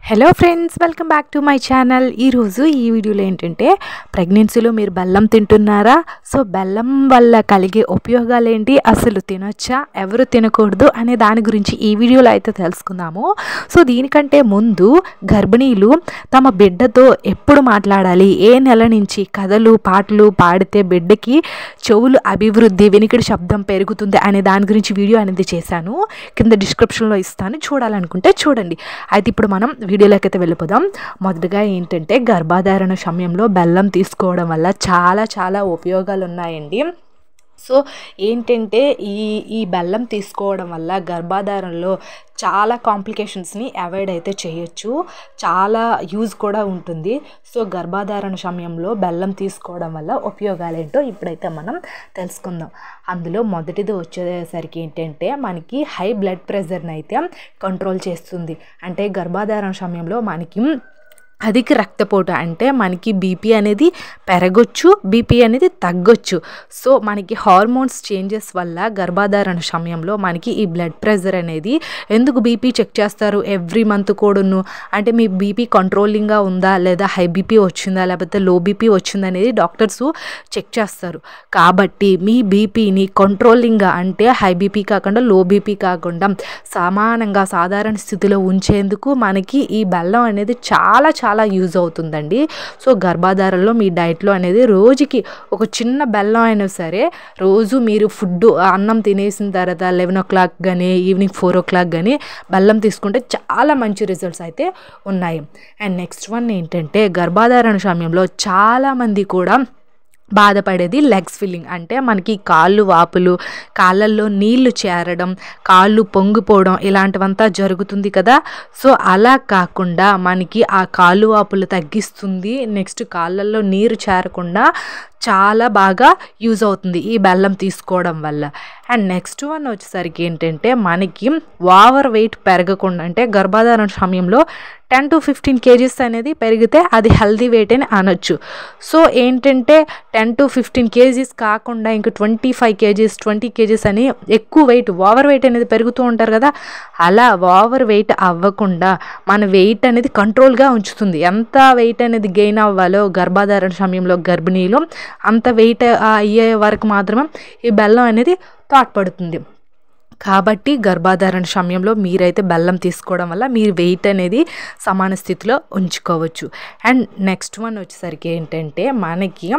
hello friends welcome back to my channel ఈరోజు ఈ వీడియోలో ఏంటంటే ప్రెగ్నెన్సీలో మీరు బెల్లం తింటున్నారా సో బెల్లం వల్ల కలిగే ఉపయోగాలు ఏంటి అసలు తినొచ్చా ఎవరు తినకూడదు అనే దాని గురించి ఈ వీడియోలో అయితే తెలుసుకుందాము సో దీనికంటే ముందు గర్భిణీలు తమ బిడ్డతో ఎప్పుడు మాట్లాడాలి ఏ నెల నుంచి కథలు పాటలు పాడితే బిడ్డకి చెవులు అభివృద్ధి వెనుకడి శబ్దం పెరుగుతుంది అనే దాని గురించి వీడియో అనేది చేశాను కింద డిస్క్రిప్షన్లో ఇస్తాను చూడాలనుకుంటే చూడండి అయితే ఇప్పుడు మనం వీడియోలోకి అయితే వెళ్ళిపోదాం మొదటగా ఏంటంటే గర్భాధారణ సమయంలో బెల్లం తీసుకోవడం వల్ల చాలా చాలా ఉపయోగాలు ఉన్నాయండి సో ఏంటంటే ఈ ఈ బెల్లం తీసుకోవడం వల్ల గర్భాధారణలో చాలా కాంప్లికేషన్స్ని అవాయిడ్ అయితే చేయొచ్చు చాలా యూజ్ కూడా ఉంటుంది సో గర్భాధారణ సమయంలో బెల్లం తీసుకోవడం వల్ల ఉపయోగాలు ఏంటో ఇప్పుడైతే మనం తెలుసుకుందాం అందులో మొదటిది వచ్చేసరికి ఏంటంటే మనకి హై బ్లడ్ ప్రెషర్ని అయితే కంట్రోల్ చేస్తుంది అంటే గర్భాధారణ సమయంలో మనకి అధిక రక్తపోటు అంటే మనకి బీపీ అనేది పెరగొచ్చు బీపీ అనేది తగ్గొచ్చు సో మనకి హార్మోన్స్ చేంజెస్ వల్ల గర్భాధారణ సమయంలో మనకి ఈ బ్లడ్ ప్రెషర్ అనేది ఎందుకు బీపీ చెక్ చేస్తారు ఎవ్రీ మంత్ కూడాను అంటే మీ బీపీ కంట్రోలింగ్గా ఉందా లేదా హై బీపీ వచ్చిందా లేకపోతే లో బీపీ వచ్చిందా అనేది డాక్టర్స్ చెక్ చేస్తారు కాబట్టి మీ బీపీని కంట్రోలింగ్గా అంటే హై బీపీ కాకుండా లో బీపీ కాకుండా సమానంగా సాధారణ స్థితిలో ఉంచేందుకు మనకి ఈ బెల్లం అనేది చాలా చాలా యూజ్ అవుతుందండి సో గర్భాధారంలో మీ డైట్లో అనేది రోజుకి ఒక చిన్న బెల్లం అయినా సరే రోజు మీరు ఫుడ్ అన్నం తినేసిన తర్వాత లెవెన్ ఓ క్లాక్ కానీ ఈవినింగ్ ఫోర్ ఓ క్లాక్ కానీ బెల్లం తీసుకుంటే చాలా మంచి రిజల్ట్స్ అయితే ఉన్నాయి అండ్ నెక్స్ట్ వన్ ఏంటంటే గర్భాధారణ సమయంలో చాలామంది కూడా బాధపడేది లెగ్స్ ఫిల్లింగ్ అంటే మనకి కాళ్ళు వాపులు కాళ్ళల్లో నీళ్లు చేరడం కాళ్ళు పొంగిపోవడం ఇలాంటివంతా జరుగుతుంది కదా సో అలా కాకుండా మనకి ఆ కాళ్ళు వాపులు తగ్గిస్తుంది నెక్స్ట్ కాళ్ళల్లో నీరు చేరకుండా చాలా బాగా యూజ్ అవుతుంది ఈ బెల్లం తీసుకోవడం వల్ల అండ్ నెక్స్ట్ వన్ వచ్చేసరికి ఏంటంటే మనకి ఓవర్ వెయిట్ పెరగకుండా అంటే గర్భాధారణ సమయంలో టెన్ టు ఫిఫ్టీన్ కేజీస్ అనేది పెరిగితే అది హెల్దీ వెయిట్ అని అనొచ్చు సో ఏంటంటే టెన్ టు ఫిఫ్టీన్ కేజీస్ కాకుండా ఇంక twenty five kgs twenty kgs అని ఎక్కువ వెయిట్ ఓవర్ వెయిట్ అనేది పెరుగుతూ ఉంటారు కదా అలా ఓవర్ వెయిట్ అవ్వకుండా మన వెయిట్ అనేది కంట్రోల్గా ఉంచుతుంది ఎంత వెయిట్ అనేది గెయిన్ అవ్వాలో గర్భాధారణ సమయంలో గర్భిణీలు అంత వెయిట్ అయ్యే వరకు మాత్రమే ఈ బెల్లం అనేది తోడ్పడుతుంది కాబట్టి గర్భాధారణ సమయంలో మీరైతే బెల్లం తీసుకోవడం వల్ల మీరు వెయిట్ అనేది సమాన స్థితిలో ఉంచుకోవచ్చు అండ్ నెక్స్ట్ వన్ వచ్చేసరికి ఏంటంటే మనకి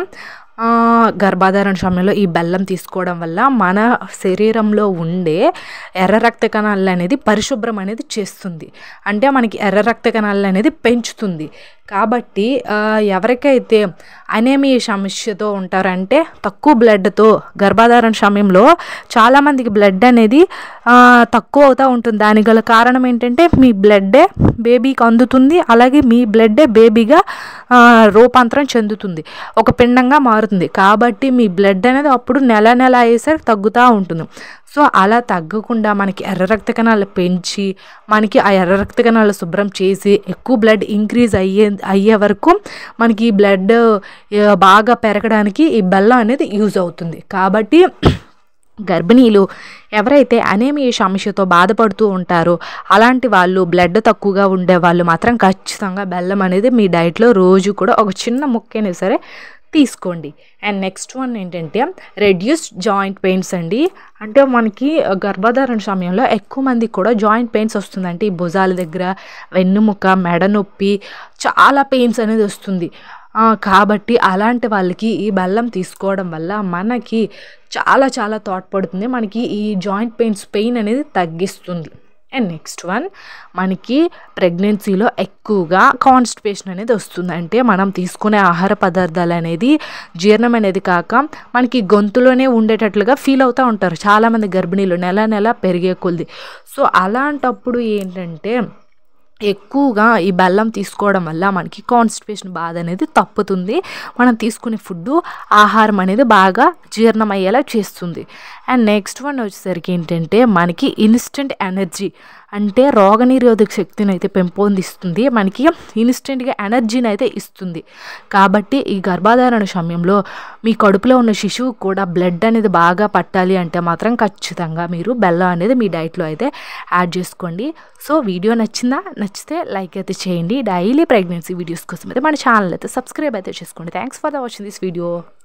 గర్భాధారణ సమయంలో ఈ బెల్లం తీసుకోవడం వల్ల మన శరీరంలో ఉండే ఎర్ర రక్త కణాలు అనేది పరిశుభ్రం అనేది చేస్తుంది అంటే మనకి ఎర్ర రక్త కణాలు అనేది పెంచుతుంది కాబట్టి ఎవరికైతే అనేమియా సమస్యతో ఉంటారంటే తక్కువ బ్లడ్తో గర్భాధారణ సమయంలో చాలామందికి బ్లడ్ అనేది తక్కువ అవుతూ ఉంటుంది దానికి గల కారణం ఏంటంటే మీ బ్లడ్డే బేబీకి అందుతుంది అలాగే మీ బ్లడ్డే బేబీగా రూపాంతరం చెందుతుంది ఒక పిండంగా మారుతుంది కాబట్టి మీ బ్లడ్ అనేది అప్పుడు నెల నెల అయ్యేసరికి తగ్గుతూ ఉంటుంది సో అలా తగ్గకుండా మనకి ఎర్ర రక్త కణాలు పెంచి మనకి ఆ ఎర్ర రక్త కణాలు శుభ్రం చేసి ఎక్కువ బ్లడ్ ఇంక్రీజ్ అయ్యే అయ్యే వరకు మనకి ఈ బ్లడ్ బాగా పెరగడానికి ఈ బెల్లం అనేది యూజ్ అవుతుంది కాబట్టి గర్భిణీలు ఎవరైతే అనేమియా సమస్యతో బాధపడుతూ ఉంటారో అలాంటి వాళ్ళు బ్లడ్ తక్కువగా ఉండే వాళ్ళు మాత్రం ఖచ్చితంగా బెల్లం అనేది మీ డైట్లో రోజు కూడా ఒక చిన్న ముక్కైనా సరే తీసుకోండి అండ్ నెక్స్ట్ వన్ ఏంటంటే రెడ్యూస్ జాయింట్ పెయిన్స్ అండి అంటే మనకి గర్భధారణ సమయంలో ఎక్కువ మందికి కూడా జాయింట్ పెయిన్స్ వస్తుందంటే ఈ భుజాల దగ్గర వెన్నుముక్క మెడ నొప్పి చాలా పెయిన్స్ అనేది వస్తుంది కాబట్టి అలాంటి వాళ్ళకి ఈ బెల్లం తీసుకోవడం వల్ల మనకి చాలా చాలా తోడ్పడుతుంది మనకి ఈ జాయింట్ పెయిన్స్ పెయిన్ అనేది తగ్గిస్తుంది అండ్ నెక్స్ట్ వన్ మనకి ప్రెగ్నెన్సీలో ఎక్కువగా కాన్స్టిపేషన్ అనేది వస్తుంది అంటే మనం తీసుకునే ఆహార పదార్థాలు అనేది జీర్ణం అనేది కాక మనకి గొంతులోనే ఉండేటట్లుగా ఫీల్ అవుతూ ఉంటారు చాలామంది గర్భిణీలు నెల నెల పెరిగే కొద్ది సో అలాంటప్పుడు ఏంటంటే ఎక్కువగా ఈ బెల్లం తీసుకోవడం వల్ల మనకి కాన్స్టిపేషన్ బాధ అనేది తప్పుతుంది మనం తీసుకునే ఫుడ్ ఆహారం అనేది బాగా జీర్ణం అయ్యేలా చేస్తుంది అండ్ నెక్స్ట్ వన్ వచ్చేసరికి ఏంటంటే మనకి ఇన్స్టెంట్ ఎనర్జీ అంటే రోగనిరోధక శక్తిని అయితే పెంపొందిస్తుంది మనకి ఇన్స్టెంట్గా ఎనర్జీని అయితే ఇస్తుంది కాబట్టి ఈ గర్భాధారణ సమయంలో మీ కడుపులో ఉన్న శిశువు కూడా బ్లడ్ అనేది బాగా పట్టాలి అంటే మాత్రం ఖచ్చితంగా మీరు బెల్లం అనేది మీ డైట్లో అయితే యాడ్ చేసుకోండి సో వీడియో నచ్చిందా నచ్చితే లైక్ అయితే చేయండి డైలీ ప్రెగ్నెన్సీ వీడియోస్ కోసం అయితే మన ఛానల్ అయితే సబ్స్క్రైబ్ అయితే చేసుకోండి thanks for the watching this video